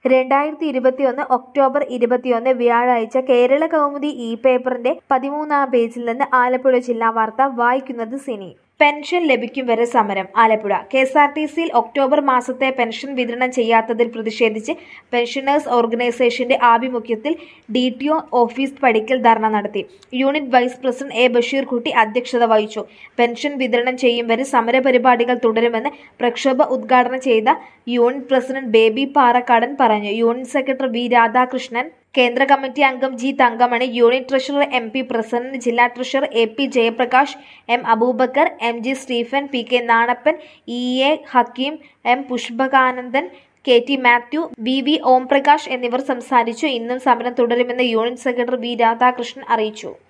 രണ്ടായിരത്തി ഇരുപത്തിയൊന്ന് ഒക്ടോബർ ഇരുപത്തിയൊന്ന് വ്യാഴാഴ്ച കേരള കൗമുദി ഇ പേപ്പറിന്റെ പതിമൂന്നാം പേജിൽ നിന്ന് ആലപ്പുഴ ജില്ലാ വാർത്ത വായിക്കുന്നത് സിനി പെൻഷൻ ലഭിക്കും വരെ സമരം Alappuzha K S R T സിയിൽ ഒക്ടോബർ മാസത്തെ പെൻഷൻ വിതരണം ചെയ്യാത്തതിൽ പ്രതിഷേധിച്ച് പെൻഷനേഴ്സ് ഓർഗനൈസേഷന്റെ ആഭിമുഖ്യത്തിൽ ഡി ടി ഒ ഓഫീസ് പടിക്കൽ ധർണ നടത്തി unit vice president A Basheer Kutty അധ്യക്ഷത വഹിച്ചു പെൻഷൻ വിതരണം ചെയ്യും വരെ സമരപരിപാടികൾ തുടരുമെന്ന് പ്രക്ഷോഭ ഉദ്ഘാടനം ചെയ്ത യൂണിറ്റ് പ്രസിഡന്റ് ബേബി പാറക്കാടൻ പറഞ്ഞു യൂണിറ്റ് സെക്രട്ടറി വി രാധാകൃഷ്ണൻ കേന്ദ്ര കമ്മിറ്റി അംഗം G Thankamani unit treasurer M P Prasannan ജില്ലാ treasurer A P Jayaprakash M Aboobacker M G Stephen P K Nanappan E A Hakeem M Pushpakanandan K T Mathew V V Omprakash എന്നിവർ സംസാരിച്ചു ഇന്നും സമരം തുടരുമെന്ന് യൂണിറ്റ് സെക്രട്ടറി വി രാധാകൃഷ്ണൻ അറിയിച്ചു